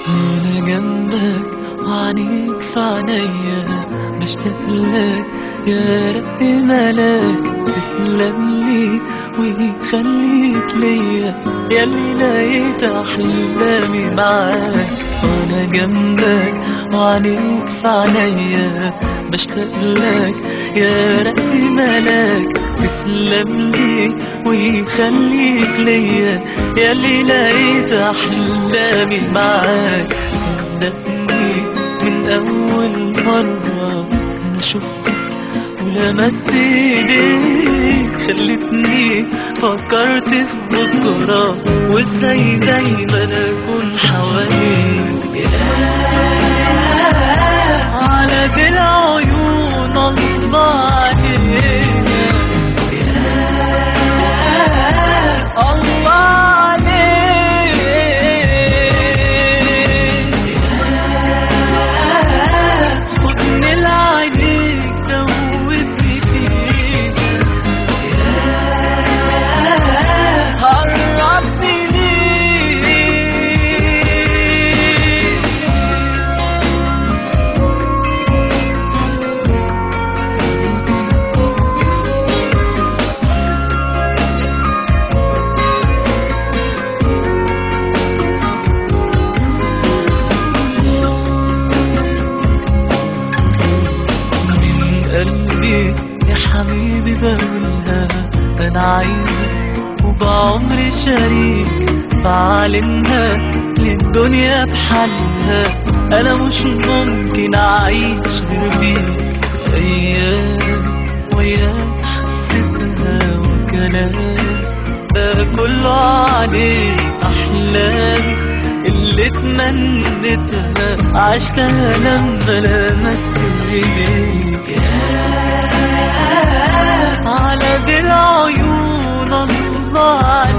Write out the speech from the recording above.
وانا جنبك وعنيك في عينيا بشتاق لك يا رب ملاك تسلم لي ويخليك ليا ياللي لقيت احلامي معاك وانا جنبك وعنيك في عينيا بشتاق لك يا رب ملاك تسلم لي ويخليك ليا ياللي لقيت احلامي معاك صدقني من اول مرة انا شفتك ولمست ايديك خلتني فكرت في بكرة وازاي دايما اكون حواليك على دي العيون الله عليك الله عليك خدني لعينيك دوبني فيك قربني ليك من قلبي يا حبيبي بقولها انا عايزك وبعمري شريك بعلنها للدنيا بحالها انا مش ممكن اعيش غير بيك ايام وياك حسيتها وكلام ده كله عليك احلامي اللي اتمنيتها عشتها لما لمست ايديك على دي العيون الله عليك